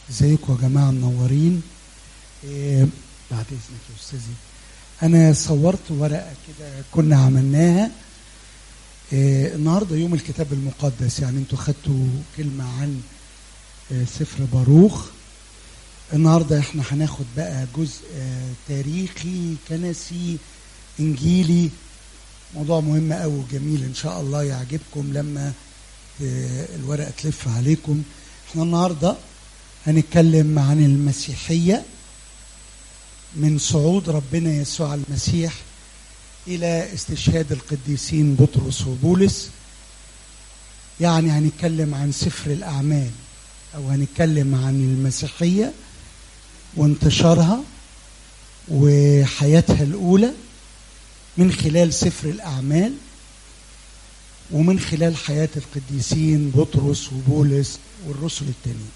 ازيكم يا جماعه منورين إيه بعد اذنك يا استاذي انا صورت ورقه كده كنا عملناها إيه النهارده يوم الكتاب المقدس يعني انتوا خدتوا كلمه عن إيه سفر باروخ النهارده احنا هناخد بقى جزء آه، تاريخي كنسي انجيلي موضوع مهم قوي وجميل ان شاء الله يعجبكم لما آه، الورقه تلف عليكم احنا النهارده هنتكلم عن المسيحيه من صعود ربنا يسوع المسيح الى استشهاد القديسين بطرس وبولس يعني هنتكلم عن سفر الاعمال او هنتكلم عن المسيحيه وانتشارها وحياتها الاولى من خلال سفر الاعمال ومن خلال حياه القديسين بطرس وبولس والرسل التانيين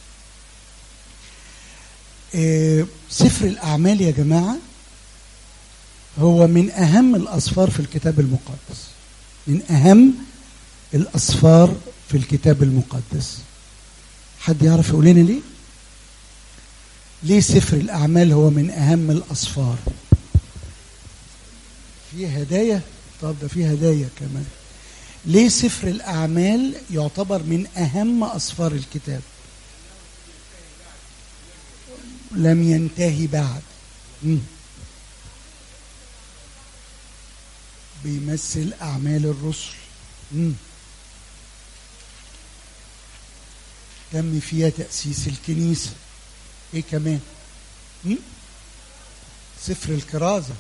آه، سفر الاعمال يا جماعه هو من اهم الاسفار في الكتاب المقدس من اهم الاسفار في الكتاب المقدس حد يعرف يقول لنا ليه ليه سفر الاعمال هو من اهم الاسفار في هدايا طب ده في هدايا كمان ليه سفر الاعمال يعتبر من اهم اسفار الكتاب لم ينتهي بعد مم. بيمثل اعمال الرسل مم. تم فيها تاسيس الكنيسه ايه كمان مم؟ سفر الكرازه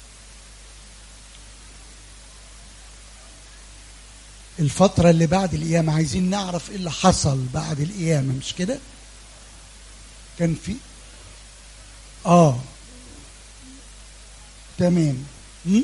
الفترة اللي بعد القيامة عايزين نعرف ايه اللي حصل بعد القيامة مش كده؟ كان في اه تمام م?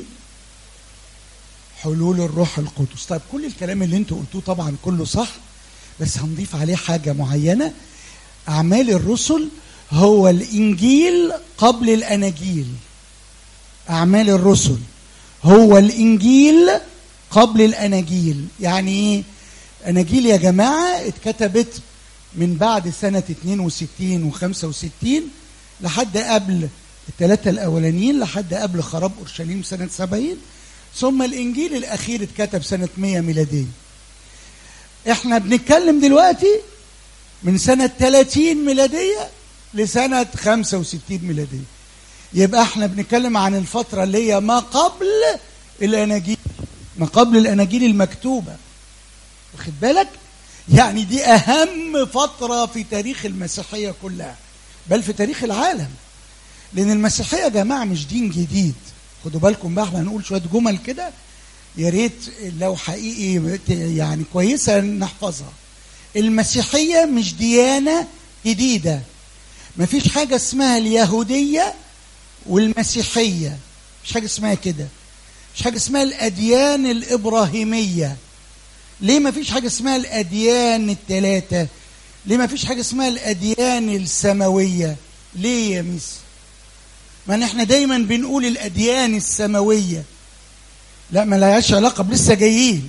حلول الروح القدس طيب كل الكلام اللي انتوا قلتوه طبعا كله صح بس هنضيف عليه حاجة معينة أعمال الرسل هو الإنجيل قبل الأناجيل أعمال الرسل هو الإنجيل قبل الأناجيل يعني إيه؟ أناجيل يا جماعة اتكتبت من بعد سنة 62 و65 لحد قبل الثلاثة الأولانيين لحد قبل خراب أورشليم سنة 70 ثم الإنجيل الأخير اتكتب سنة 100 ميلادية احنا بنتكلم دلوقتي من سنة 30 ميلادية لسنة 65 ميلادية يبقى احنا بنتكلم عن الفترة اللي هي ما قبل الأناجيل ما قبل الأناجيل المكتوبة واخد بالك يعني دي أهم فترة في تاريخ المسيحية كلها بل في تاريخ العالم لأن المسيحية يا جماعة مش دين جديد خدوا بالكم بقى احنا هنقول شوية جمل كده يا ريت لو حقيقي يعني كويسة نحفظها المسيحية مش ديانة جديدة مفيش حاجة اسمها اليهودية والمسيحية مش حاجة اسمها كده مش حاجة اسمها الأديان الإبراهيمية ليه ما فيش حاجة اسمها الأديان الثلاثة ليه ما فيش حاجة اسمها الأديان السماوية ليه يا ميس ما احنا دايما بنقول الأديان السماوية لا ما لهاش علاقة بلسه جايين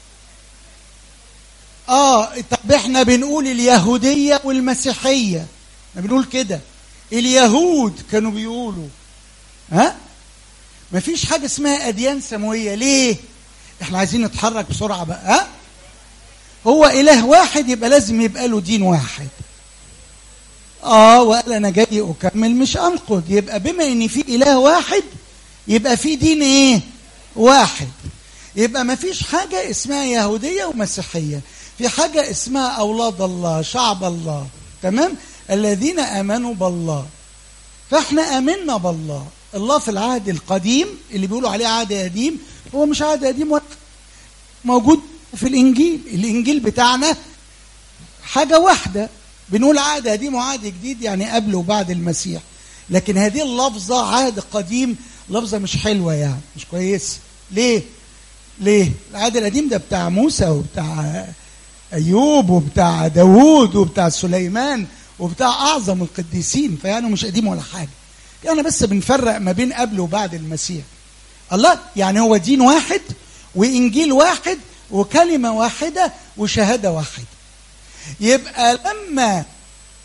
اه طب احنا بنقول اليهودية والمسيحية احنا بنقول كده اليهود كانوا بيقولوا ها مفيش حاجة اسمها أديان سماوية ليه احنا عايزين نتحرك بسرعة بقى ها هو إله واحد يبقى لازم يبقى له دين واحد اه وقال انا جاي اكمل مش انقض يبقى بما ان في اله واحد يبقى في دين ايه واحد يبقى ما فيش حاجة اسمها يهودية ومسيحية في حاجة اسمها أولاد الله شعب الله تمام الذين آمنوا بالله فاحنا آمنا بالله الله في العهد القديم اللي بيقولوا عليه عهد قديم هو مش عهد قديم ولا موجود في الإنجيل الإنجيل بتاعنا حاجة واحدة بنقول عهد قديم وعهد جديد يعني قبل وبعد المسيح لكن هذه اللفظة عهد قديم لفظة مش حلوة يعني مش كويسة ليه؟ ليه؟ العهد القديم ده بتاع موسى وبتاع أيوب وبتاع داوود وبتاع سليمان وبتاع أعظم القديسين فيعني مش قديم ولا حاجة يعني بس بنفرق ما بين قبل وبعد المسيح الله يعني هو دين واحد وإنجيل واحد وكلمة واحدة وشهادة واحدة يبقى لما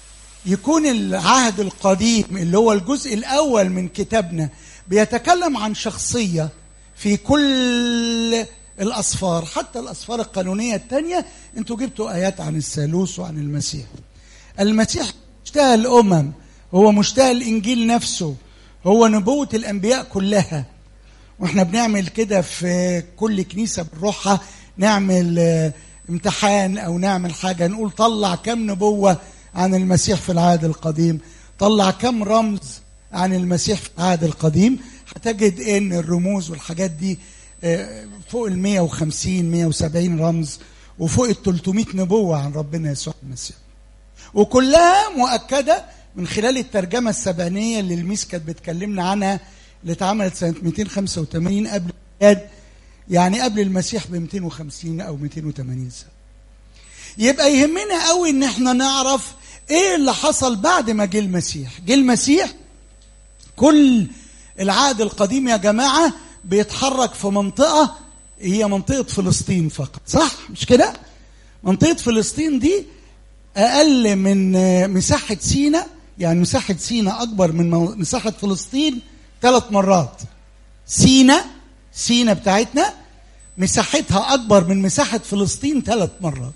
يكون العهد القديم اللي هو الجزء الاول من كتابنا بيتكلم عن شخصيه في كل الاسفار حتى الاسفار القانونيه الثانيه انتوا جبتوا ايات عن الثالوث وعن المسيح المسيح مشتهى الامم هو مشتهى الانجيل نفسه هو نبوه الانبياء كلها واحنا بنعمل كده في كل كنيسه بنروحها نعمل آه، امتحان او نعمل حاجه نقول طلع كم نبوه عن المسيح في العهد القديم طلع كم رمز عن المسيح في العهد القديم هتجد ان الرموز والحاجات دي آه، فوق ال 150 170 رمز وفوق ال 300 نبوه عن ربنا يسوع المسيح وكلها مؤكده من خلال الترجمه السبعينيه اللي الميس كانت بتكلمنا عنها اللي اتعملت سنه 285 قبل الميلاد يعني قبل المسيح ب 250 او 280 سنه يبقى يهمنا قوي ان احنا نعرف ايه اللي حصل بعد ما جه المسيح جه المسيح كل العهد القديم يا جماعه بيتحرك في منطقه هي منطقه فلسطين فقط صح مش كده منطقه فلسطين دي اقل من آه، مساحه سينا يعني مساحه سينا اكبر من مو- مساحه فلسطين ثلاث مرات سينا سينا بتاعتنا مساحتها اكبر من مساحه فلسطين ثلاث مرات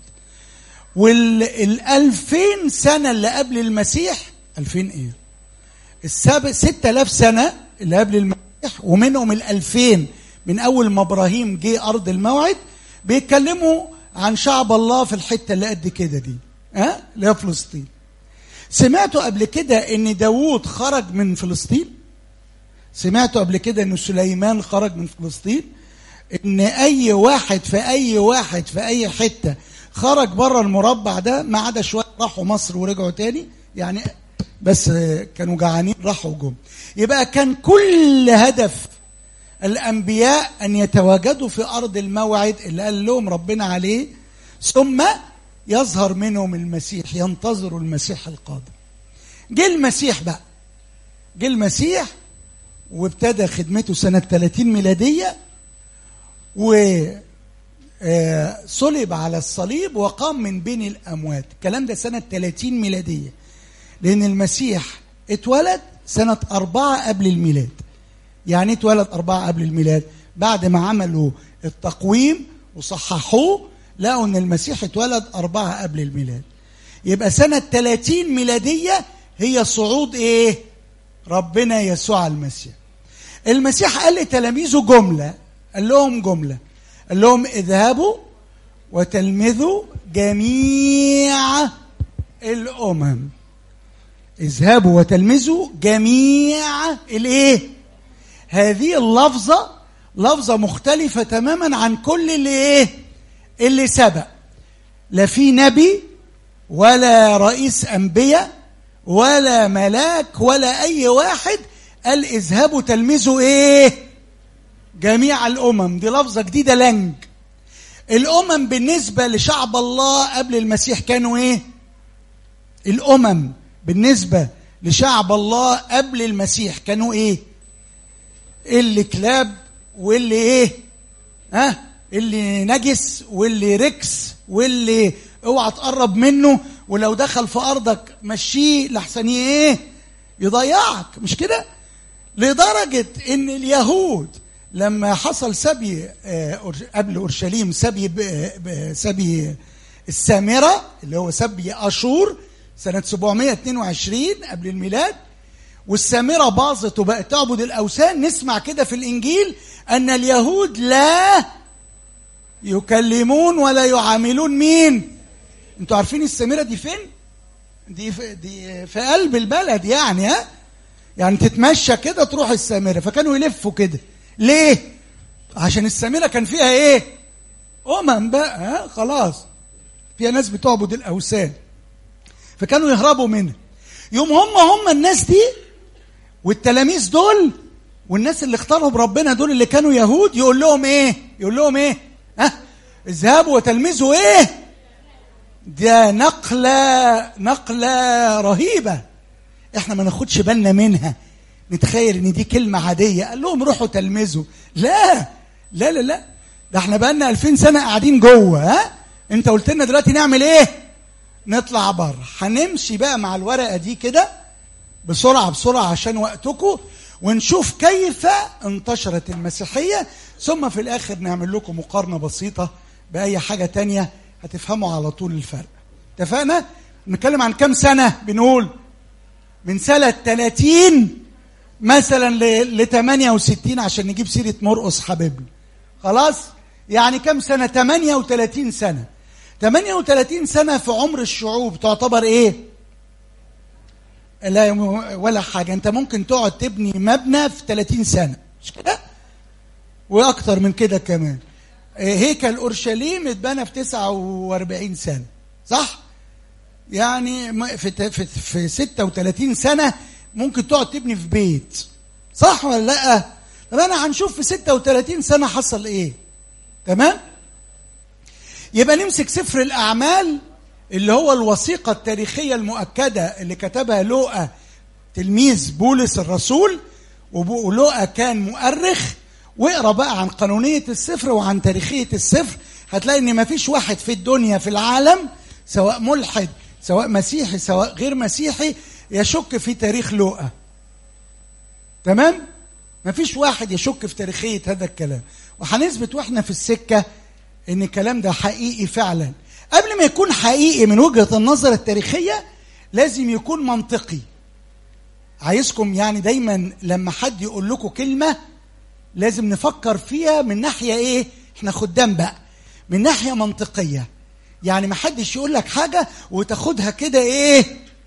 والألفين سنة اللي قبل المسيح ألفين إيه السابق ستة آلاف سنة اللي قبل المسيح ومنهم الألفين من أول ما إبراهيم جه أرض الموعد بيتكلموا عن شعب الله في الحتة اللي قد كده دي ها اللي هي فلسطين سمعتوا قبل كده ان داوود خرج من فلسطين سمعتوا قبل كده ان سليمان خرج من فلسطين ان اي واحد في اي واحد في اي حته خرج بره المربع ده ما عدا شويه راحوا مصر ورجعوا تاني يعني بس كانوا جعانين راحوا جم يبقى كان كل هدف الانبياء ان يتواجدوا في ارض الموعد اللي قال لهم ربنا عليه ثم يظهر منهم المسيح ينتظروا المسيح القادم جه المسيح بقى جه المسيح وابتدى خدمته سنة 30 ميلادية وصلب على الصليب وقام من بين الأموات الكلام ده سنة 30 ميلادية لأن المسيح اتولد سنة أربعة قبل الميلاد يعني اتولد أربعة قبل الميلاد بعد ما عملوا التقويم وصححوه لقوا ان المسيح اتولد أربعة قبل الميلاد يبقى سنة 30 ميلادية هي صعود ايه ربنا يسوع المسيح المسيح قال لتلاميذه جملة قال لهم جملة قال لهم اذهبوا وتلمذوا جميع الأمم اذهبوا وتلمذوا جميع الايه هذه اللفظة لفظة مختلفة تماما عن كل اللي ايه اللي سبق لا في نبي ولا رئيس انبياء ولا ملاك ولا اي واحد قال اذهبوا تلمذوا ايه جميع الامم دي لفظه جديده لنج الامم بالنسبه لشعب الله قبل المسيح كانوا ايه الامم بالنسبه لشعب الله قبل المسيح كانوا ايه اللي كلاب واللي ايه ها اللي نجس واللي ركس واللي اوعى تقرب منه ولو دخل في ارضك مشيه لحسن ايه يضيعك مش كده لدرجه ان اليهود لما حصل سبي قبل اورشليم سبي سبي السامره اللي هو سبي اشور سنه 722 قبل الميلاد والسامره باظت وبقت تعبد الاوثان نسمع كده في الانجيل ان اليهود لا يكلمون ولا يعاملون مين انتوا عارفين السامره دي فين دي في, دي في قلب البلد يعني ها يعني تتمشى كده تروح السامره فكانوا يلفوا كده ليه عشان السامره كان فيها ايه امم بقى ها خلاص فيها ناس بتعبد الاوثان فكانوا يهربوا منها يوم هم هم الناس دي والتلاميذ دول والناس اللي اختارهم ربنا دول اللي كانوا يهود يقول لهم ايه يقول لهم ايه ها اذهبوا وتلمذوا ايه ده نقلة نقلة رهيبة احنا ما ناخدش بالنا منها نتخيل ان دي كلمة عادية قال لهم روحوا تلمذوا لا لا لا لا ده احنا بقالنا 2000 سنة قاعدين جوه ها انت قلت لنا دلوقتي نعمل ايه نطلع بره هنمشي بقى مع الورقه دي كده بسرعه بسرعه عشان وقتكم ونشوف كيف انتشرت المسيحيه ثم في الاخر نعمل لكم مقارنه بسيطه باي حاجه تانية هتفهموا على طول الفرق اتفقنا نتكلم عن كام سنه بنقول من سنه 30 مثلا ل 68 عشان نجيب سيره مرقص حبيبنا خلاص يعني كم سنه 38 سنه 38 سنه في عمر الشعوب تعتبر ايه لا ولا حاجه انت ممكن تقعد تبني مبنى في 30 سنه مش كده واكتر من كده كمان هيكل اورشليم اتبنى في 49 سنه صح يعني في في في 36 سنه ممكن تقعد تبني في بيت صح ولا لا طب انا هنشوف في 36 سنه حصل ايه تمام يبقى نمسك سفر الاعمال اللي هو الوثيقه التاريخيه المؤكده اللي كتبها لوقا تلميذ بولس الرسول ولوقا كان مؤرخ واقرا بقى عن قانونيه السفر وعن تاريخيه السفر هتلاقي ان مفيش واحد في الدنيا في العالم سواء ملحد سواء مسيحي سواء غير مسيحي يشك في تاريخ لوقا تمام مفيش واحد يشك في تاريخيه هذا الكلام وهنثبت واحنا في السكه ان الكلام ده حقيقي فعلا قبل ما يكون حقيقي من وجهه النظر التاريخيه لازم يكون منطقي عايزكم يعني دايما لما حد يقول لكم كلمه لازم نفكر فيها من ناحيه ايه احنا خدام بقى من ناحيه منطقيه يعني ما حدش يقول لك حاجه وتاخدها كده ايه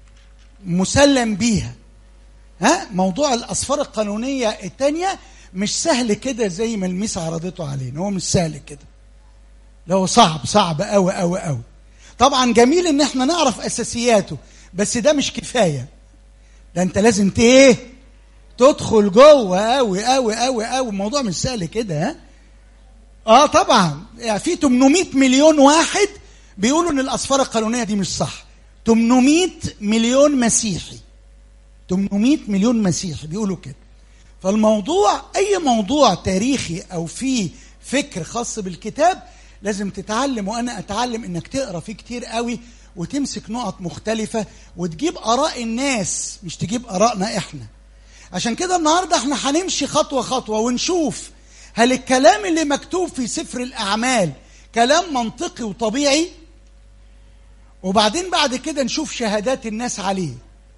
مسلم بيها ها موضوع الاسفار القانونيه الثانيه مش سهل كده زي ما الميس عرضته علينا هو مش سهل كده ده هو صعب صعب قوي قوي قوي طبعا جميل ان احنا نعرف اساسياته بس ده مش كفايه ده انت لازم ايه تدخل جوه قوي قوي قوي قوي الموضوع مش سهل كده ها اه طبعا يعني في 800 مليون واحد بيقولوا ان الاسفار القانونيه دي مش صح 800 مليون مسيحي 800 مليون مسيحي بيقولوا كده فالموضوع اي موضوع تاريخي او فيه فكر خاص بالكتاب لازم تتعلم وانا اتعلم انك تقرا فيه كتير قوي وتمسك نقط مختلفه وتجيب اراء الناس مش تجيب ارائنا احنا عشان كده النهارده احنا هنمشي خطوه خطوه ونشوف هل الكلام اللي مكتوب في سفر الاعمال كلام منطقي وطبيعي وبعدين بعد كده نشوف شهادات الناس عليه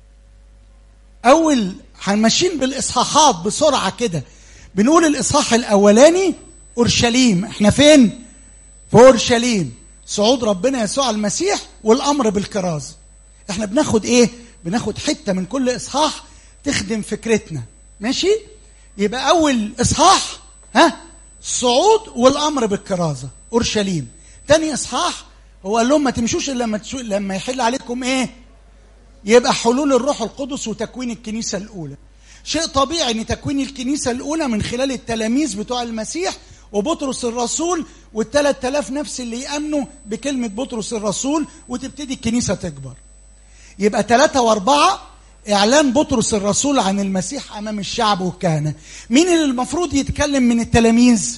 اول هنمشين بالاصحاحات بسرعه كده بنقول الاصحاح الاولاني اورشليم احنا فين في اورشليم صعود ربنا يسوع المسيح والامر بالكراز احنا بناخد ايه بناخد حته من كل اصحاح تخدم فكرتنا ماشي يبقى اول اصحاح ها الصعود والامر بالكرازه اورشليم تاني اصحاح هو قال لهم ما تمشوش الا لما تشو... لما يحل عليكم ايه يبقى حلول الروح القدس وتكوين الكنيسه الاولى شيء طبيعي ان تكوين الكنيسه الاولى من خلال التلاميذ بتوع المسيح وبطرس الرسول والثلاث آلاف نفس اللي يأمنوا بكلمة بطرس الرسول وتبتدي الكنيسة تكبر يبقى ثلاثة وأربعة إعلان بطرس الرسول عن المسيح أمام الشعب والكهنة مين اللي المفروض يتكلم من التلاميذ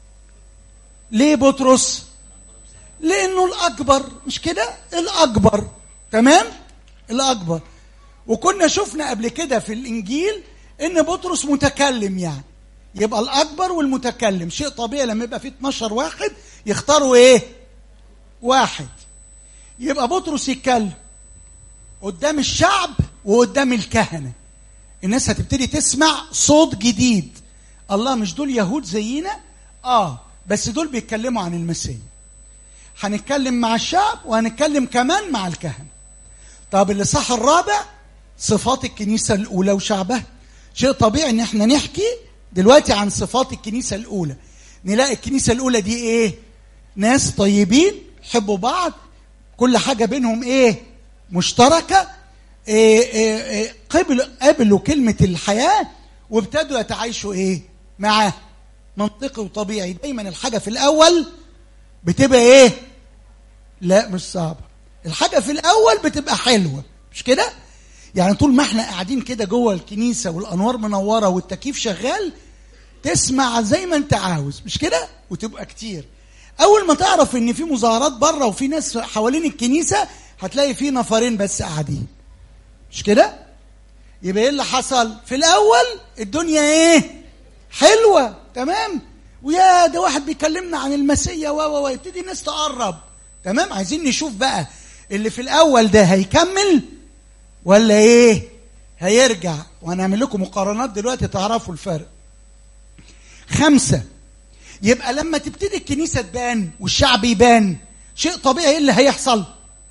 ليه بطرس لأنه الأكبر مش كده الأكبر تمام الأكبر وكنا شفنا قبل كده في الإنجيل إن بطرس متكلم يعني يبقى الأكبر والمتكلم شيء طبيعي لما يبقى في 12 واحد يختاروا إيه واحد يبقى بطرس يتكلم قدام الشعب وقدام الكهنة الناس هتبتدي تسمع صوت جديد الله مش دول يهود زينا اه بس دول بيتكلموا عن المسيح هنتكلم مع الشعب وهنتكلم كمان مع الكهنة طب اللي صح الرابع صفات الكنيسة الأولى وشعبها شيء طبيعي ان احنا نحكي دلوقتي عن صفات الكنيسة الأولى نلاقي الكنيسة الأولى دي ايه ناس طيبين يحبوا بعض كل حاجة بينهم ايه مشتركة إيه إيه إيه قبلوا قبلوا كلمة الحياة وابتدوا يتعايشوا ايه معاه منطقي وطبيعي دايما الحاجة في الأول بتبقى ايه لا مش صعبة الحاجة في الأول بتبقى حلوة مش كده يعني طول ما احنا قاعدين كده جوه الكنيسة والأنوار منورة والتكييف شغال تسمع زي ما انت عاوز مش كده وتبقى كتير أول ما تعرف إن في مظاهرات بره وفي ناس حوالين الكنيسة هتلاقي فيه نفرين بس قاعدين مش كده يبقى ايه اللي حصل في الاول الدنيا ايه حلوه تمام ويا ده واحد بيكلمنا عن المسيا و و يبتدي الناس تقرب تمام عايزين نشوف بقى اللي في الاول ده هيكمل ولا ايه هيرجع وهنعمل لكم مقارنات دلوقتي تعرفوا الفرق خمسة يبقى لما تبتدي الكنيسة تبان والشعب يبان شيء طبيعي ايه اللي هيحصل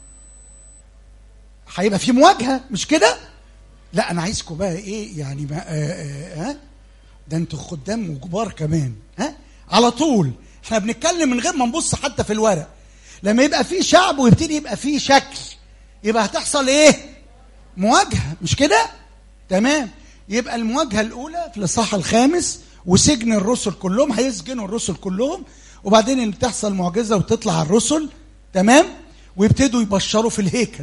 هيبقى في مواجهة مش كده لا انا عايزكم بقى ايه يعني ما آه آه آه ده انتوا خدام وكبار كمان ها على طول احنا بنتكلم من غير ما نبص حتى في الورق لما يبقى في شعب ويبتدي يبقى في شكل يبقى هتحصل ايه مواجهه مش كده تمام يبقى المواجهه الاولى في الاصحاح الخامس وسجن الرسل كلهم هيسجنوا الرسل كلهم وبعدين اللي تحصل معجزه وتطلع الرسل تمام ويبتدوا يبشروا في الهيكل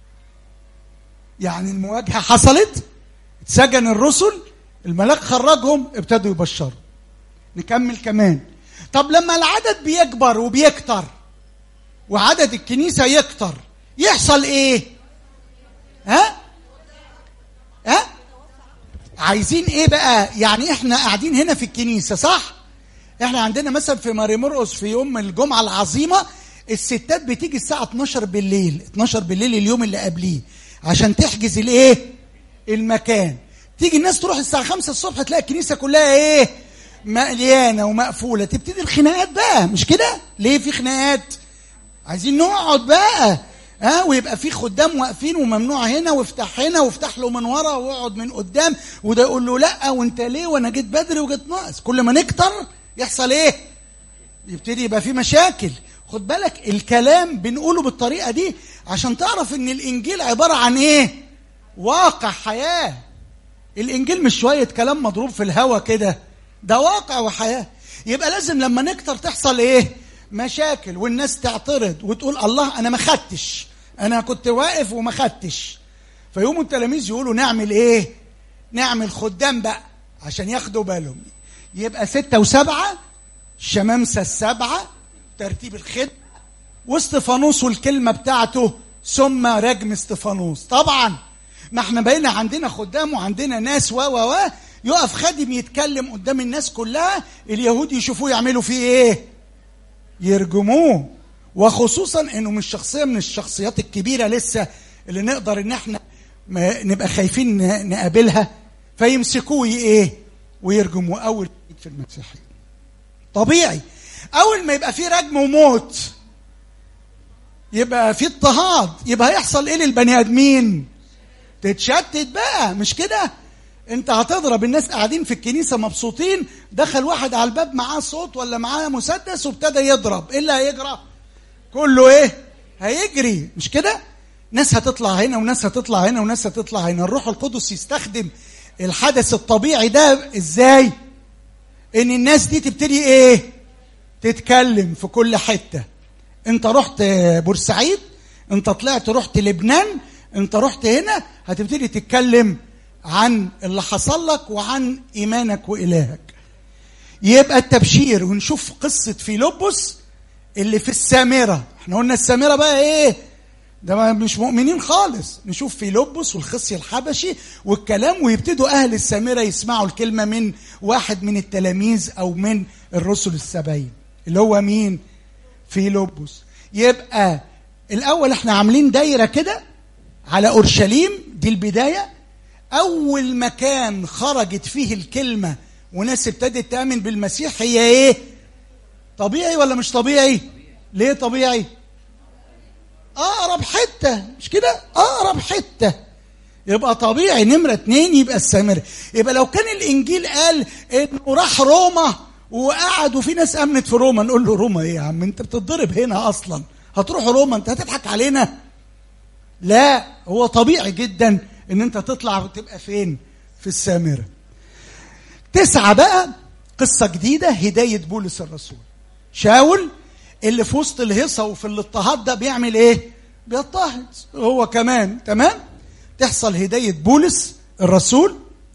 يعني المواجهه حصلت اتسجن الرسل الملاك خرجهم ابتدوا يبشروا نكمل كمان طب لما العدد بيكبر وبيكتر وعدد الكنيسة يكتر يحصل ايه ها ها عايزين ايه بقى يعني احنا قاعدين هنا في الكنيسة صح احنا عندنا مثلا في ماري مرقس في يوم الجمعة العظيمة الستات بتيجي الساعة 12 بالليل 12 بالليل اليوم اللي قبليه عشان تحجز الايه المكان تيجي الناس تروح الساعة 5 الصبح تلاقي الكنيسة كلها ايه مليانة ومقفولة تبتدي الخناقات بقى مش كده ليه في خناقات عايزين نقعد بقى ها ويبقى في خدام واقفين وممنوع هنا وافتح هنا وافتح له من ورا واقعد من قدام وده يقول له لا وانت ليه وانا جيت بدري وجيت ناقص كل ما نكتر يحصل ايه يبتدي يبقى في مشاكل خد بالك الكلام بنقوله بالطريقه دي عشان تعرف ان الانجيل عباره عن ايه واقع حياه الانجيل مش شويه كلام مضروب في الهوا كده ده واقع وحياه يبقى لازم لما نكتر تحصل ايه مشاكل والناس تعترض وتقول الله انا ما خدتش انا كنت واقف وما خدتش فيقوموا التلاميذ يقولوا نعمل ايه نعمل خدام بقى عشان ياخدوا بالهم يبقى ستة وسبعة الشمامسة السبعة ترتيب الخدمة واستفانوس والكلمة بتاعته ثم رجم استفانوس طبعا ما احنا بقينا عندنا خدام وعندنا ناس و و و يقف خادم يتكلم قدام الناس كلها اليهود يشوفوه يعملوا فيه ايه يرجموه وخصوصا انه مش شخصيه من الشخصيات الكبيره لسه اللي نقدر ان احنا نبقى خايفين نقابلها فيمسكوه ايه ويرجموه اول في المسيحيه طبيعي اول ما يبقى في رجم وموت يبقى في اضطهاد يبقى هيحصل ايه للبني ادمين تتشتت بقى مش كده انت هتضرب الناس قاعدين في الكنيسه مبسوطين دخل واحد على الباب معاه صوت ولا معاه مسدس وابتدى يضرب ايه اللي هيجرى كله ايه هيجري مش كده ناس هتطلع هنا وناس هتطلع هنا وناس هتطلع هنا الروح القدس يستخدم الحدث الطبيعي ده ازاي ان الناس دي تبتدي ايه تتكلم في كل حته انت رحت بورسعيد انت طلعت رحت لبنان انت رحت هنا هتبتدي تتكلم عن اللي حصل لك وعن ايمانك والهك يبقى التبشير ونشوف قصه فيلبس اللي في السامره احنا قلنا السامره بقى ايه ده مش مؤمنين خالص نشوف فيلبس والخصي الحبشي والكلام ويبتدوا اهل السامره يسمعوا الكلمه من واحد من التلاميذ او من الرسل السبعين اللي هو مين فيلبس يبقى الاول احنا عاملين دايره كده على اورشليم دي البدايه اول مكان خرجت فيه الكلمه وناس ابتدت تامن بالمسيح هي ايه طبيعي ولا مش طبيعي ليه طبيعي اقرب حته مش كده اقرب حته يبقى طبيعي نمره اتنين يبقى السامرة يبقى لو كان الانجيل قال انه راح روما وقعد وفي ناس امنت في روما نقول له روما ايه يا عم انت بتتضرب هنا اصلا هتروح روما انت هتضحك علينا لا هو طبيعي جدا ان انت تطلع وتبقى فين في السامرة تسعة بقى قصة جديدة هداية بولس الرسول شاول اللي في وسط الهيصة وفي الاضطهاد ده بيعمل ايه بيضطهد هو كمان تمام تحصل هداية بولس الرسول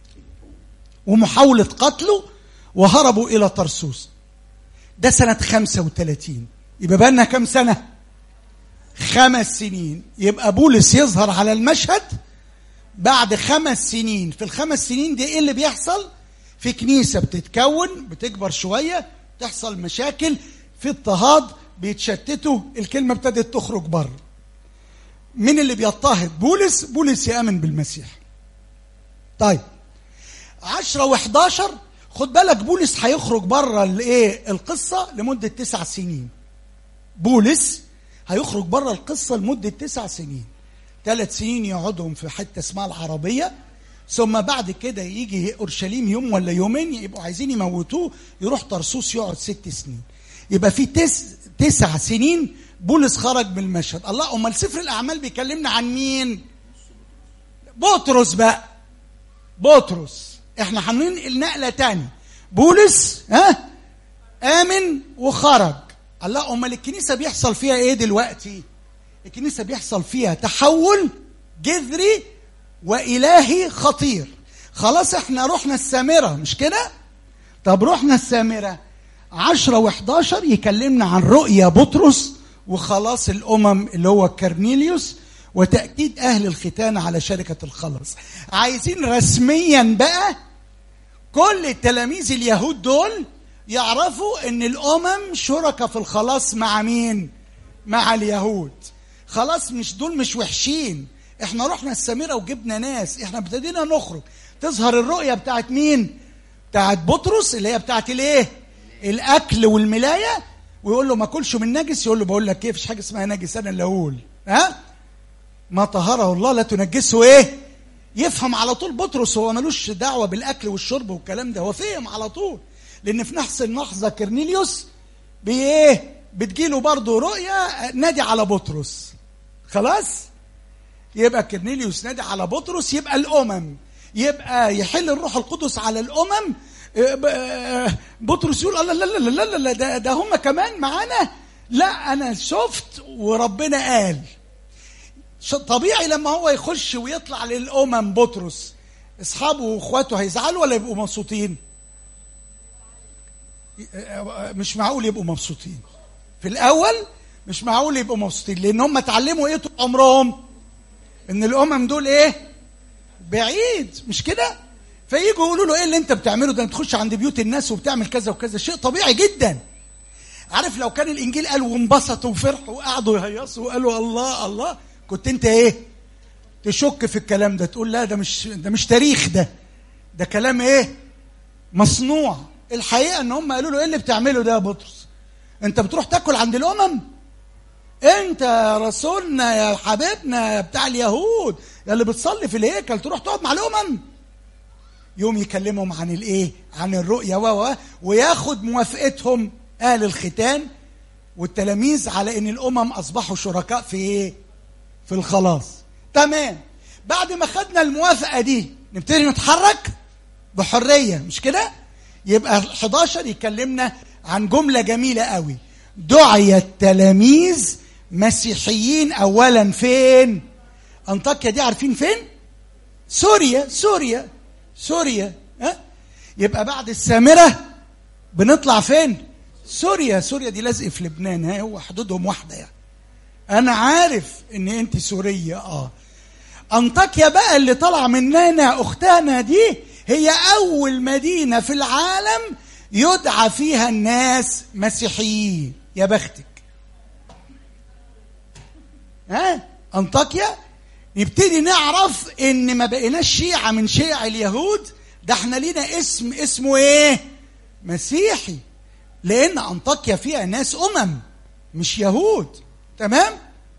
ومحاولة قتله وهربوا إلى طرسوس ده سنة 35 يبقى بقى لنا كام سنة خمس سنين يبقى بولس يظهر على المشهد بعد خمس سنين في الخمس سنين دي ايه اللي بيحصل في كنيسة بتتكون بتكبر شوية تحصل مشاكل في اضطهاد بيتشتتوا الكلمة ابتدت تخرج بره مين اللي بيضطهد بولس بولس يأمن بالمسيح طيب عشرة وحداشر خد بالك بولس هيخرج بره الايه القصة لمدة تسع سنين بولس هيخرج بره القصة لمدة تسع سنين ثلاث سنين يقعدهم في حتة اسمها العربية ثم بعد كده يجي اورشليم يوم ولا يومين يبقوا عايزين يموتوه يروح طرسوس يقعد ست سنين يبقى في تس تسع سنين بولس خرج من المشهد الله امال سفر الاعمال بيكلمنا عن مين بطرس بقى بطرس احنا هننقل نقله تاني بولس ها امن وخرج الله امال الكنيسه بيحصل فيها ايه دلوقتي الكنيسه بيحصل فيها تحول جذري والهي خطير خلاص احنا رحنا السامره مش كده طب رحنا السامره عشرة وحداشر يكلمنا عن رؤيا بطرس وخلاص الأمم اللي هو كرنيليوس وتأكيد أهل الختان على شركة الخلاص عايزين رسميا بقى كل التلاميذ اليهود دول يعرفوا ان الامم شركة في الخلاص مع مين مع اليهود خلاص مش دول مش وحشين احنا رحنا السامرة وجبنا ناس احنا ابتدينا نخرج تظهر الرؤية بتاعت مين بتاعت بطرس اللي هي بتاعت الايه الاكل والملايه ويقول له ما كلش من نجس يقول له بقول لك ايه فيش حاجه اسمها نجس انا اللي اقول ها ما طهره الله لا تنجسه ايه يفهم على طول بطرس هو ملوش دعوه بالاكل والشرب والكلام ده هو فهم على طول لان في نفس اللحظه كرنيليوس بايه بتجيله برضه رؤيه نادي على بطرس خلاص يبقى كرنيليوس نادي على بطرس يبقى الامم يبقى يحل الروح القدس على الامم بطرس يقول الله لا لا لا لا لا ده, ده هم كمان معانا لا انا شفت وربنا قال طبيعي لما هو يخش ويطلع للامم بطرس اصحابه واخواته هيزعلوا ولا يبقوا مبسوطين مش معقول يبقوا مبسوطين في الاول مش معقول يبقوا مبسوطين لان هم اتعلموا ايه طول عمرهم ان الامم دول ايه بعيد مش كده فييجوا يقولوا له ايه اللي انت بتعمله ده تخش عند بيوت الناس وبتعمل كذا وكذا شيء طبيعي جدا عارف لو كان الانجيل قال وانبسطوا وفرحوا وقعدوا يهيصوا وقالوا الله الله كنت انت ايه تشك في الكلام ده تقول لا ده مش ده مش تاريخ ده ده كلام ايه مصنوع الحقيقه ان هم قالوا له ايه اللي بتعمله ده يا بطرس انت بتروح تاكل عند الامم انت يا رسولنا يا حبيبنا يا بتاع اليهود يا اللي بتصلي في الهيكل تروح تقعد مع الامم يوم يكلمهم عن الايه عن الرؤيا و وياخد موافقتهم اهل الختان والتلاميذ على ان الامم اصبحوا شركاء في ايه في الخلاص تمام بعد ما خدنا الموافقه دي نبتدي نتحرك بحريه مش كده يبقى 11 يكلمنا عن جمله جميله قوي دعي التلاميذ مسيحيين اولا فين انطاكيا دي عارفين فين سوريا سوريا سوريا ها يبقى بعد السامره بنطلع فين سوريا سوريا دي لازق في لبنان ها هو حدودهم واحده يعني انا عارف ان انت سوريه اه انطاكيا بقى اللي طالعه مننا اختنا دي هي اول مدينه في العالم يدعى فيها الناس مسيحيين يا بختك ها انطاكيا نبتدي نعرف ان ما بقيناش شيعة من شيع اليهود ده احنا لينا اسم اسمه ايه مسيحي لان انطاكيا فيها ناس امم مش يهود تمام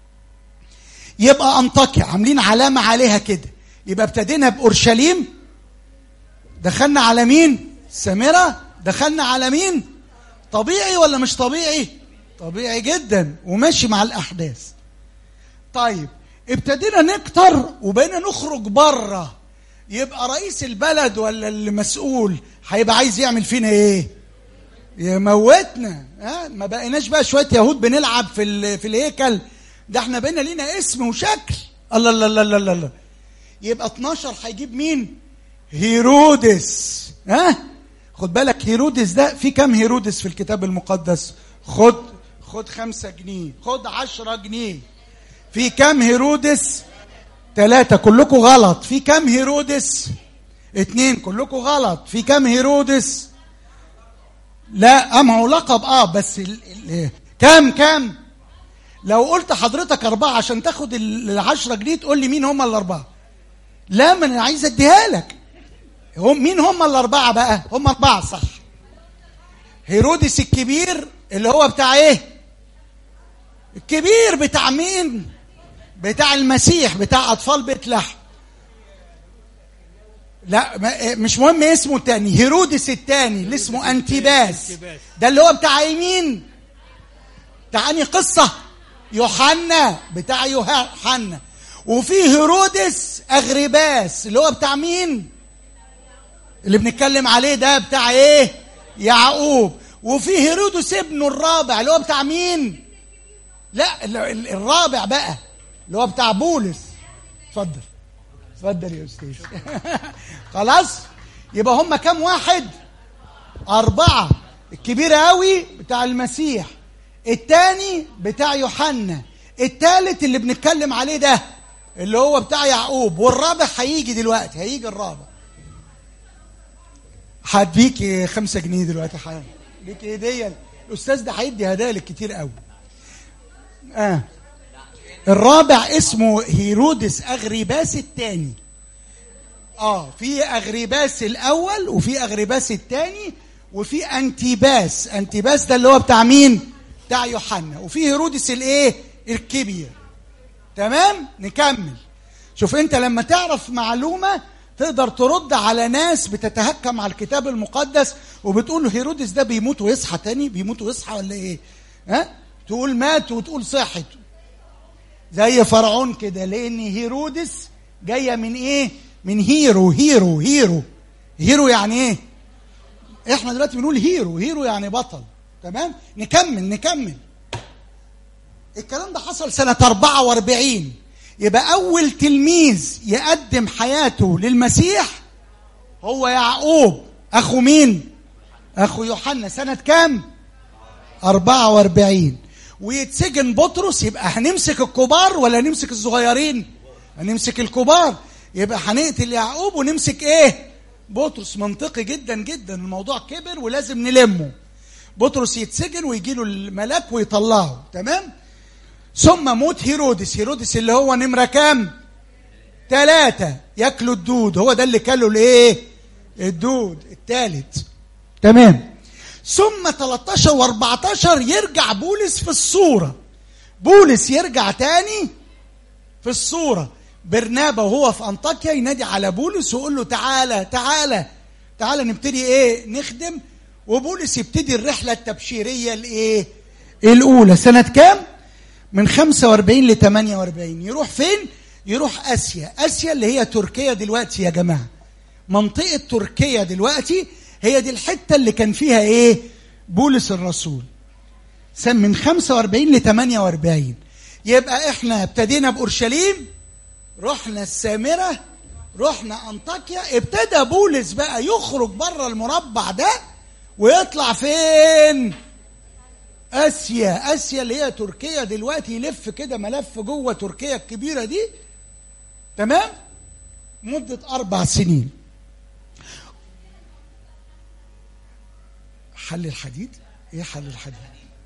يبقى انطاكيا عاملين علامة عليها كده يبقى ابتدينا بأورشليم دخلنا على مين سامرة دخلنا على مين طبيعي ولا مش طبيعي طبيعي جدا وماشي مع الأحداث طيب ابتدينا نكتر وبقينا نخرج بره يبقى رئيس البلد ولا المسؤول هيبقى عايز يعمل فينا ايه يموتنا ها ما بقيناش بقى شويه يهود بنلعب في في الهيكل ده احنا بقينا لينا اسم وشكل الله الله الله الله الله يبقى 12 هيجيب مين هيرودس ها خد بالك هيرودس ده في كام هيرودس في الكتاب المقدس خد خد خمسة جنيه خد عشرة جنيه في كام هيرودس ثلاثة كلكم غلط في كام هيرودس اتنين كلكم غلط في كام هيرودس لا أما هو لقب اه بس ال... ال... كام كام لو قلت حضرتك أربعة عشان تاخد العشرة جنيه تقول لي مين هم الأربعة لا ما أنا عايز أديها لك هم مين هم الأربعة بقى هم أربعة صح هيرودس الكبير اللي هو بتاع إيه الكبير بتاع مين بتاع المسيح بتاع أطفال بيت لحم لا مش مهم اسمه التاني هيرودس التاني اللي اسمه انتباس ده اللي هو بتاع يمين بتاع انهي قصه يوحنا بتاع يوحنا وفي هيرودس اغرباس اللي هو بتاع مين اللي بنتكلم عليه ده بتاع ايه يعقوب وفي هيرودس ابنه الرابع اللي هو بتاع مين لا الرابع بقى اللي هو بتاع بولس اتفضل اتفضل يا استاذ خلاص يبقى هم كام واحد أربعة الكبير قوي بتاع المسيح الثاني بتاع يوحنا الثالث اللي بنتكلم عليه ده اللي هو بتاع يعقوب والرابع هيجي دلوقتي هيجي الرابع هديك خمسة جنيه دلوقتي حالا ليك هدية الأستاذ ده هيدي هدايا لك كتير قوي آه الرابع اسمه هيرودس أغريباس الثاني اه في أغريباس الأول وفي أغريباس الثاني وفي أنتيباس أنتيباس ده اللي هو بتاع مين؟ بتاع يوحنا وفي هيرودس الايه؟ الكبير تمام؟ نكمل شوف انت لما تعرف معلومة تقدر ترد على ناس بتتهكم على الكتاب المقدس وبتقول هيرودس ده بيموت ويصحى تاني بيموت ويصحى ولا ايه؟ ها؟ تقول مات وتقول صحت زي فرعون كده لان هيرودس جايه من ايه من هيرو هيرو هيرو هيرو يعني ايه احنا دلوقتي بنقول هيرو هيرو يعني بطل تمام نكمل نكمل الكلام ده حصل سنة 44 يبقى أول تلميذ يقدم حياته للمسيح هو يعقوب أخو مين؟ أخو يوحنا سنة كام؟ 44 ويتسجن بطرس يبقى هنمسك الكبار ولا نمسك الصغيرين هنمسك الكبار يبقى هنقتل يعقوب ونمسك ايه بطرس منطقي جدا جدا الموضوع كبر ولازم نلمه بطرس يتسجن ويجي له الملاك ويطلعه تمام ثم موت هيرودس هيرودس اللي هو نمرة كام ثلاثة ياكلوا الدود هو ده اللي كله الايه الدود الثالث تمام ثم 13 و14 يرجع بولس في الصورة بولس يرجع تاني في الصورة برنابا وهو في أنطاكيا ينادي على بولس ويقول له تعالى تعالى تعالى نبتدي ايه نخدم وبولس يبتدي الرحلة التبشيرية الايه الأولى سنة كام من 45 ل 48 يروح فين يروح آسيا آسيا اللي هي تركيا دلوقتي يا جماعة منطقة تركيا دلوقتي هي دي الحته اللي كان فيها ايه بولس الرسول سن من 45 ل 48 يبقى احنا ابتدينا باورشليم رحنا السامره رحنا انطاكيا ابتدى بولس بقى يخرج بره المربع ده ويطلع فين اسيا اسيا اللي هي تركيا دلوقتي يلف كده ملف جوه تركيا الكبيره دي تمام مده اربع سنين حل الحديد ايه حل الحديد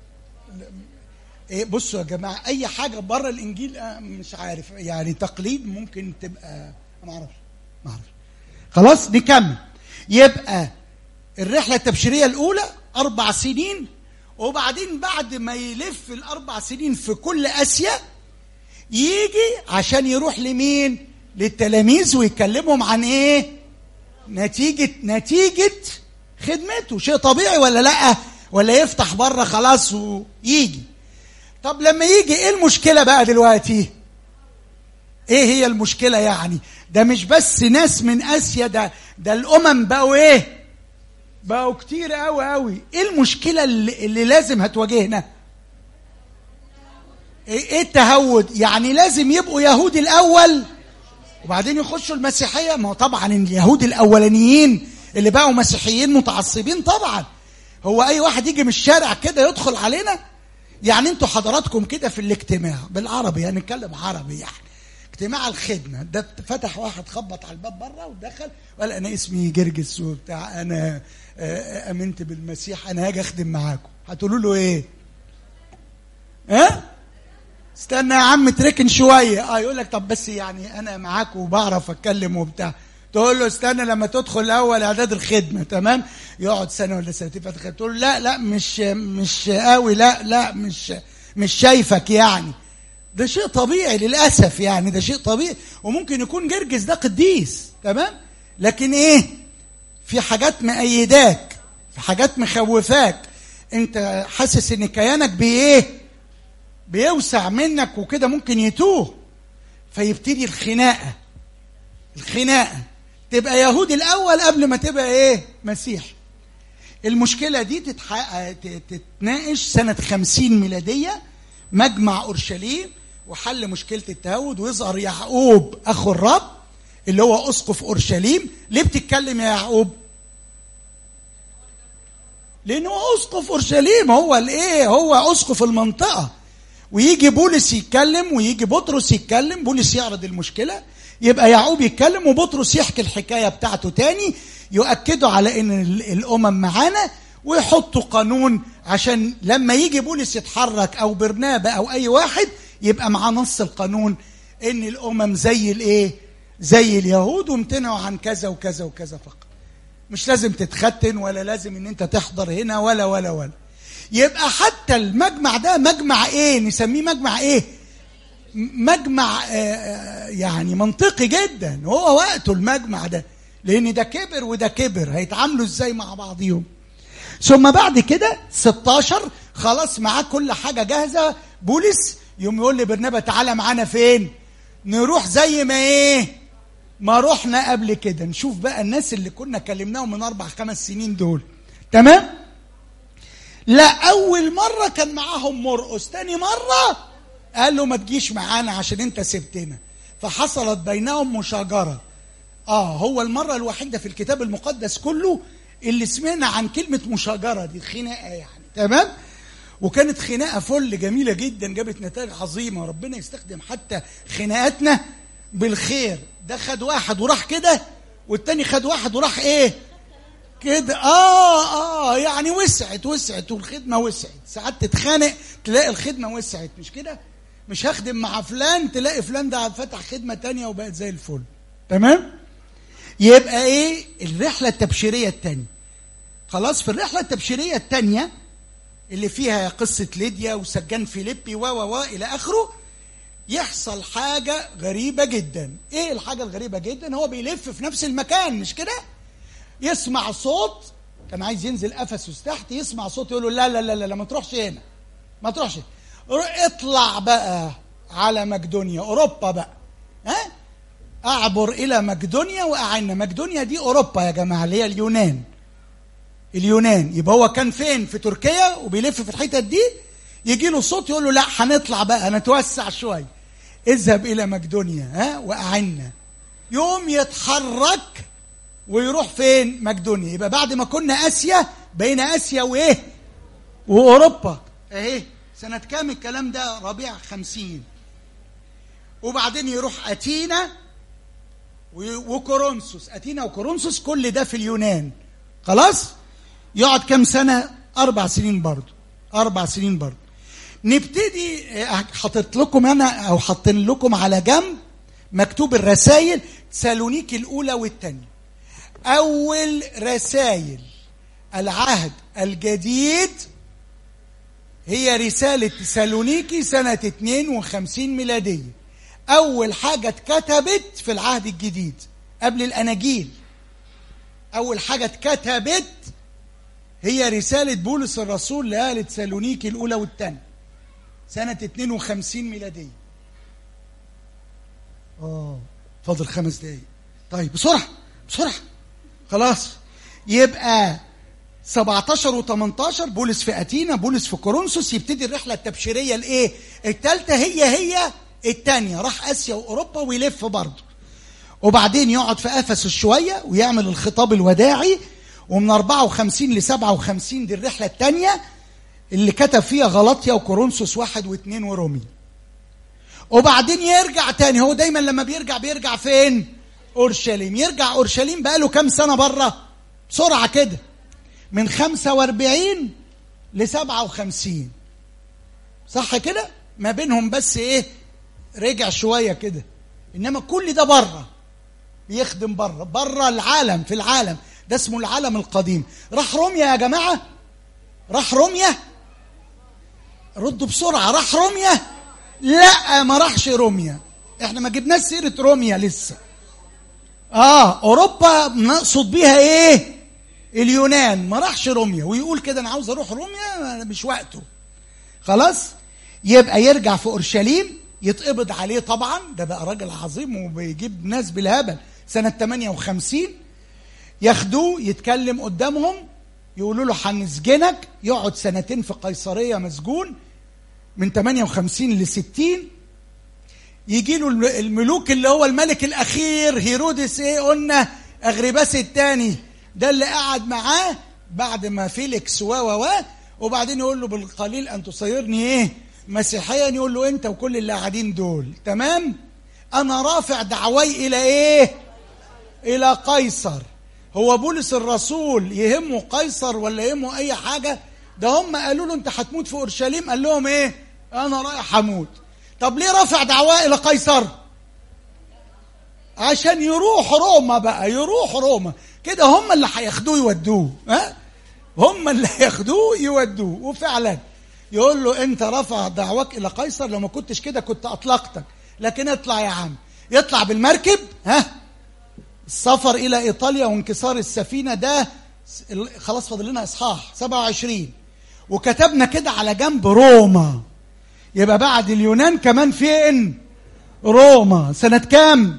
ايه بصوا يا جماعه اي حاجه بره الانجيل مش عارف يعني تقليد ممكن تبقى ما اعرفش ما اعرفش خلاص نكمل يبقى الرحله التبشيريه الاولى اربع سنين وبعدين بعد ما يلف الاربع سنين في كل اسيا يجي عشان يروح لمين للتلاميذ ويكلمهم عن ايه نتيجه نتيجه خدمته شيء طبيعي ولا لا ولا يفتح بره خلاص ويجي طب لما يجي ايه المشكله بقى دلوقتي ايه هي المشكله يعني ده مش بس ناس من اسيا ده ده الامم بقوا ايه بقوا كتير قوي قوي ايه المشكله اللي, اللي لازم هتواجهنا ايه التهود يعني لازم يبقوا يهود الاول وبعدين يخشوا المسيحيه ما هو طبعا اليهود الاولانيين اللي بقوا مسيحيين متعصبين طبعا هو اي واحد يجي من الشارع كده يدخل علينا يعني انتوا حضراتكم كده في الاجتماع بالعربي هنتكلم يعني عربي يعني اجتماع الخدمه ده فتح واحد خبط على الباب بره ودخل وقال انا اسمي جرجس وبتاع انا امنت بالمسيح انا هاجي اخدم معاكم هتقولوا له ايه ها استنى يا عم تركن شويه اه يقول لك طب بس يعني انا معاك وبعرف اتكلم وبتاع تقول له استنى لما تدخل اول اعداد الخدمه تمام يقعد سنه ولا سنتين فتره تقول له لا لا مش مش قوي لا لا مش مش شايفك يعني ده شيء طبيعي للاسف يعني ده شيء طبيعي وممكن يكون جرجس ده قديس تمام لكن ايه في حاجات مأيداك في حاجات مخوفاك انت حاسس ان كيانك بايه بيوسع منك وكده ممكن يتوه فيبتدي الخناقه الخناقه تبقى يهودي الاول قبل ما تبقى ايه مسيح المشكله دي تتحقق تتناقش سنه خمسين ميلاديه مجمع اورشليم وحل مشكله التهود ويظهر يعقوب اخو الرب اللي هو اسقف اورشليم ليه بتتكلم يا يعقوب لانه اسقف اورشليم هو الايه هو اسقف المنطقه ويجي بولس يتكلم ويجي بطرس يتكلم بولس يعرض المشكله يبقى يعقوب يتكلم وبطرس يحكي الحكايه بتاعته تاني يؤكدوا على ان الامم معانا ويحطوا قانون عشان لما يجي بولس يتحرك او برنابه او اي واحد يبقى معاه نص القانون ان الامم زي الايه زي اليهود وامتنعوا عن كذا وكذا وكذا فقط مش لازم تتختن ولا لازم ان انت تحضر هنا ولا ولا ولا يبقى حتى المجمع ده مجمع ايه نسميه مجمع ايه مجمع آه يعني منطقي جدا هو وقته المجمع ده لان ده كبر وده كبر هيتعاملوا ازاي مع بعضيهم ثم بعد كده 16 خلاص معاه كل حاجه جاهزه بولس يوم يقول لي برنابا تعالى معانا فين نروح زي ما ايه ما رحنا قبل كده نشوف بقى الناس اللي كنا كلمناهم من اربع خمس سنين دول تمام لا اول مره كان معاهم مرقس تاني مره قال له ما تجيش معانا عشان انت سبتنا فحصلت بينهم مشاجره اه هو المره الوحيده في الكتاب المقدس كله اللي سمعنا عن كلمه مشاجره دي خناقه يعني تمام وكانت خناقه فل جميله جدا جابت نتائج عظيمه ربنا يستخدم حتى خناقاتنا بالخير ده خد واحد وراح كده والتاني خد واحد وراح ايه كده اه اه يعني وسعت وسعت والخدمه وسعت ساعات تتخانق تلاقي الخدمه وسعت مش كده مش هخدم مع فلان تلاقي فلان ده فتح خدمه تانية وبقت زي الفل تمام يبقى ايه الرحله التبشيريه الثانيه خلاص في الرحله التبشيريه الثانيه اللي فيها قصه ليديا وسجان فيليبي و و و الى اخره يحصل حاجه غريبه جدا ايه الحاجه الغريبه جدا هو بيلف في نفس المكان مش كده يسمع صوت كان عايز ينزل افسس تحت يسمع صوت يقول له لا لا لا لا ما تروحش هنا ما تروحش اطلع بقى على مقدونيا اوروبا بقى ها اعبر الى مقدونيا واعنا مقدونيا دي اوروبا يا جماعه اللي هي اليونان اليونان يبقى هو كان فين في تركيا وبيلف في الحتت دي يجي له صوت يقول له لا هنطلع بقى نتوسع شويه اذهب الى مقدونيا ها واعنا يوم يتحرك ويروح فين مقدونيا يبقى بعد ما كنا اسيا بين اسيا وايه واوروبا اهي سنة كام الكلام ده ربيع خمسين وبعدين يروح أتينا وكورنثوس أتينا وكورنثوس كل ده في اليونان خلاص يقعد كام سنة أربع سنين برضو أربع سنين برضو نبتدي حطيت لكم أنا أو حاطين لكم على جنب مكتوب الرسائل سالونيك الأولى والثانية أول رسائل العهد الجديد هي رسالة تسالونيكي سنة 52 ميلادية أول حاجة اتكتبت في العهد الجديد قبل الأناجيل أول حاجة اتكتبت هي رسالة بولس الرسول لأهل تسالونيكي الأولى والثانية سنة 52 ميلادية آه فاضل خمس دقايق طيب بسرعة بسرعة خلاص يبقى 17 و18 بولس في اتينا بولس في كورنثوس يبتدي الرحله التبشيريه الايه الثالثه هي هي الثانيه راح اسيا واوروبا ويلف برضه وبعدين يقعد في افسس شويه ويعمل الخطاب الوداعي ومن 54 ل 57 دي الرحله الثانيه اللي كتب فيها غلطيا وكورنثوس واحد واثنين ورومي وبعدين يرجع تاني هو دايما لما بيرجع بيرجع فين اورشليم يرجع اورشليم بقاله كام سنه بره بسرعه كده من 45 ل 57 صح كده ما بينهم بس ايه رجع شويه كده انما كل ده بره بيخدم بره بره العالم في العالم ده اسمه العالم القديم راح روميا يا جماعه راح روميا ردوا بسرعه راح روميا لا ما راحش روميا احنا ما جبناش سيره روميا لسه اه اوروبا نقصد بيها ايه اليونان ما راحش روميا ويقول كده انا عاوز اروح روميا مش وقته خلاص يبقى يرجع في اورشليم يتقبض عليه طبعا ده بقى راجل عظيم وبيجيب ناس بالهبل سنه 58 ياخدوه يتكلم قدامهم يقولوا له هنسجنك يقعد سنتين في قيصريه مسجون من 58 ل 60 يجي له الملوك اللي هو الملك الاخير هيرودس ايه قلنا اغرباس الثاني ده اللي قعد معاه بعد ما فيليكس و و و وبعدين يقول له بالقليل ان تصيرني ايه مسيحيا يقول له انت وكل اللي قاعدين دول تمام انا رافع دعواي الى ايه الى قيصر هو بولس الرسول يهمه قيصر ولا يهمه اي حاجه ده هم قالوا له انت هتموت في اورشليم قال لهم ايه انا رايح اموت طب ليه رفع دعواه الى قيصر عشان يروح روما بقى يروح روما كده هم اللي هياخدوه يودوه ها هم اللي هياخدوه يودوه وفعلا يقول له انت رفع دعواك الى قيصر لو ما كنتش كده كنت اطلقتك لكن اطلع يا عم يطلع بالمركب ها السفر الى ايطاليا وانكسار السفينه ده خلاص فاضل لنا اصحاح 27 وكتبنا كده على جنب روما يبقى بعد اليونان كمان فين روما سنة كام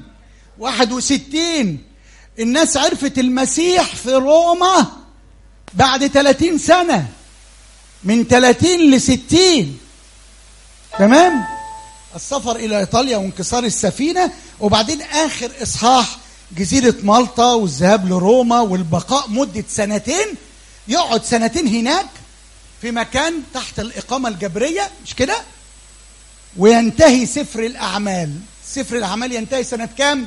61 الناس عرفت المسيح في روما بعد 30 سنة من 30 ل 60 تمام السفر إلى إيطاليا وانكسار السفينة وبعدين آخر إصحاح جزيرة مالطا والذهاب لروما والبقاء مدة سنتين يقعد سنتين هناك في مكان تحت الإقامة الجبرية مش كده وينتهي سفر الأعمال سفر الأعمال ينتهي سنة كام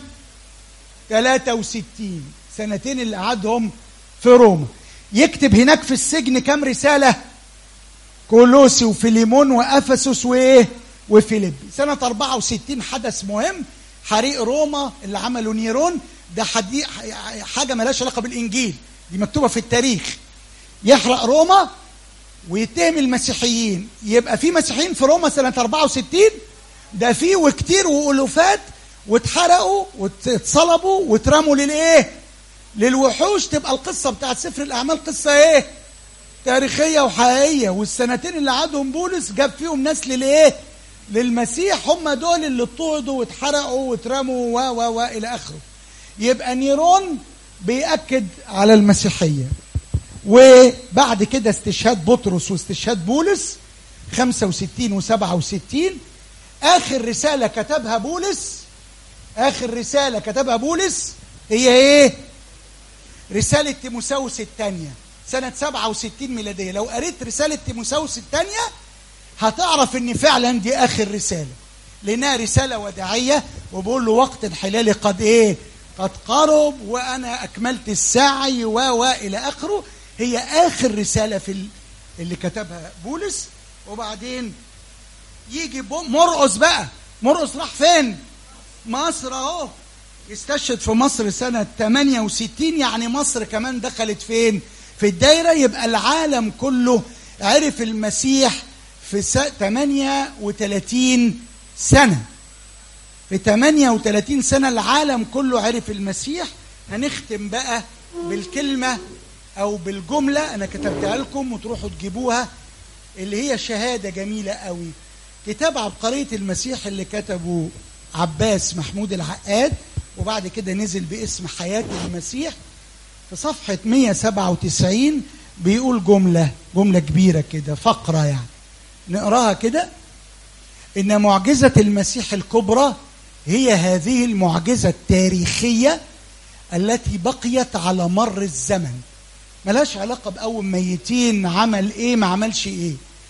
63 سنتين اللي قعدهم في روما يكتب هناك في السجن كام رسالة كولوسي وفيليمون وأفسس وإيه وفيليب سنة 64 حدث مهم حريق روما اللي عمله نيرون ده حدي حاجة ملهاش علاقة بالإنجيل دي مكتوبة في التاريخ يحرق روما ويتهم المسيحيين يبقى في مسيحيين في روما سنة 64 ده في وكتير وألوفات واتحرقوا واتصلبوا واترموا للايه للوحوش تبقى القصة بتاعت سفر الأعمال قصة ايه تاريخية وحقيقية والسنتين اللي قعدهم بولس جاب فيهم ناس للايه للمسيح هم دول اللي اضطهدوا واتحرقوا واترموا و و و الى اخره يبقى نيرون بيأكد على المسيحية وبعد كده استشهاد بطرس واستشهاد بولس 65 و67 آخر رسالة كتبها بولس آخر رسالة كتبها بولس هي إيه؟ رسالة تيموساوس الثانية سنة 67 ميلادية لو قريت رسالة تيموساوس الثانية هتعرف إن فعلا دي آخر رسالة لأنها رسالة وداعية وبقول له وقت انحلالي قد إيه؟ قد قرب وأنا أكملت السعي و و إلى آخره هي آخر رسالة في اللي كتبها بولس وبعدين يجي مرقص بقى مرقص راح فين مصر اهو استشهد في مصر سنة 68 يعني مصر كمان دخلت فين في الدايرة يبقى العالم كله عرف المسيح في 38 سنة في 38 سنة العالم كله عرف المسيح هنختم بقى بالكلمة أو بالجملة أنا كتبتها لكم وتروحوا تجيبوها اللي هي شهادة جميلة قوي كتاب عبقرية المسيح اللي كتبه عباس محمود العقاد وبعد كده نزل باسم حياة المسيح في صفحة 197 بيقول جملة جملة كبيرة كده فقرة يعني نقراها كده إن معجزة المسيح الكبرى هي هذه المعجزة التاريخية التي بقيت على مر الزمن ملاش علاقة بأول ميتين عمل إيه ما عملش إيه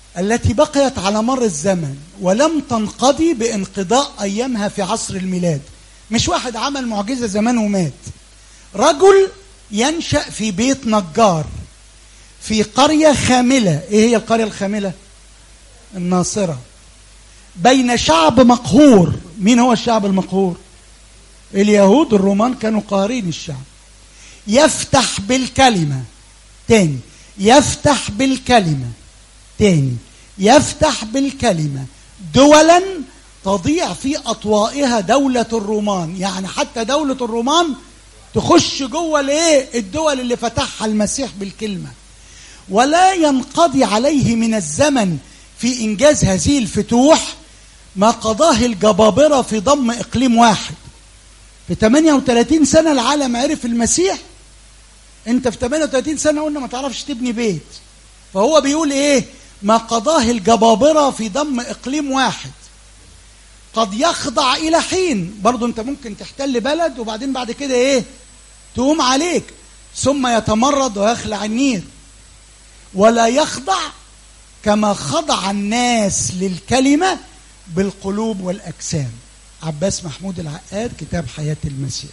التي بقيت على مر الزمن ولم تنقضي بانقضاء ايامها في عصر الميلاد مش واحد عمل معجزه زمان ومات رجل ينشا في بيت نجار في قريه خامله ايه هي القريه الخامله الناصره بين شعب مقهور مين هو الشعب المقهور اليهود الرومان كانوا قاهرين الشعب يفتح بالكلمه تاني يفتح بالكلمه تاني يفتح بالكلمة دولا تضيع في أطوائها دولة الرومان يعني حتى دولة الرومان تخش جوه الايه الدول اللي فتحها المسيح بالكلمة ولا ينقضي عليه من الزمن في إنجاز هذه الفتوح ما قضاه الجبابرة في ضم إقليم واحد في 38 سنة العالم عرف المسيح انت في 38 سنة قلنا ما تعرفش تبني بيت فهو بيقول ايه ما قضاه الجبابرة في ضم إقليم واحد قد يخضع إلى حين برضو أنت ممكن تحتل بلد وبعدين بعد كده إيه تقوم عليك ثم يتمرد ويخلع النير ولا يخضع كما خضع الناس للكلمة بالقلوب والأجسام عباس محمود العقاد كتاب حياة المسيح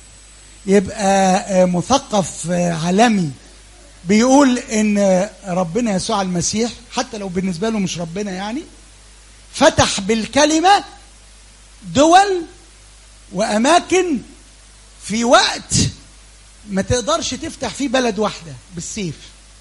يبقى مثقف عالمي بيقول ان ربنا يسوع المسيح حتى لو بالنسبه له مش ربنا يعني فتح بالكلمه دول واماكن في وقت ما تقدرش تفتح فيه بلد واحده بالسيف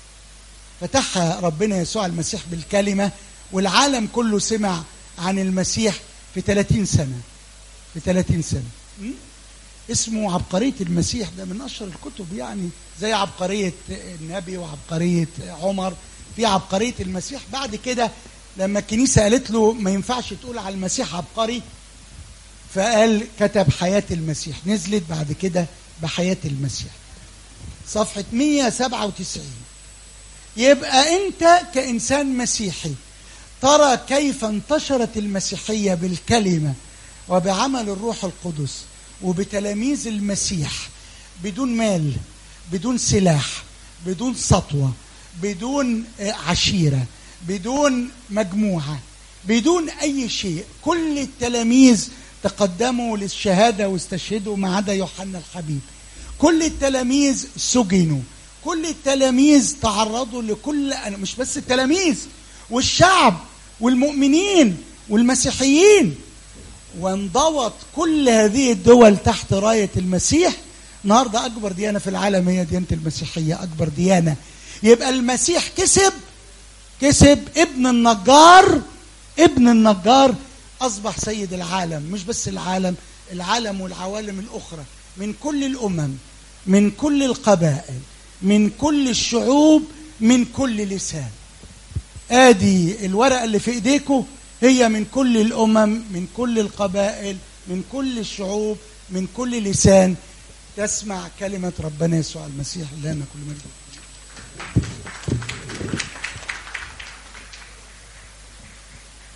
فتحها ربنا يسوع المسيح بالكلمه والعالم كله سمع عن المسيح في 30 سنه في 30 سنه م? اسمه عبقرية المسيح ده من أشهر الكتب يعني زي عبقرية النبي وعبقرية عمر في عبقرية المسيح بعد كده لما الكنيسة قالت له ما ينفعش تقول على المسيح عبقري فقال كتب حياة المسيح نزلت بعد كده بحياة المسيح صفحة 197 يبقى أنت كإنسان مسيحي ترى كيف انتشرت المسيحية بالكلمة وبعمل الروح القدس وبتلاميذ المسيح بدون مال بدون سلاح بدون سطوة بدون عشيرة بدون مجموعة بدون أي شيء كل التلاميذ تقدموا للشهادة واستشهدوا ما عدا يوحنا الحبيب كل التلاميذ سجنوا كل التلاميذ تعرضوا لكل مش بس التلاميذ والشعب والمؤمنين والمسيحيين وانضوت كل هذه الدول تحت راية المسيح النهاردة أكبر ديانة في العالم هي ديانة المسيحية أكبر ديانة يبقى المسيح كسب كسب ابن النجار ابن النجار أصبح سيد العالم مش بس العالم العالم والعوالم الأخرى من كل الأمم من كل القبائل من كل الشعوب من كل لسان ادي الورقه اللي في ايديكم هي من كل الامم من كل القبائل من كل الشعوب من كل لسان تسمع كلمه ربنا يسوع المسيح لنا كل مجد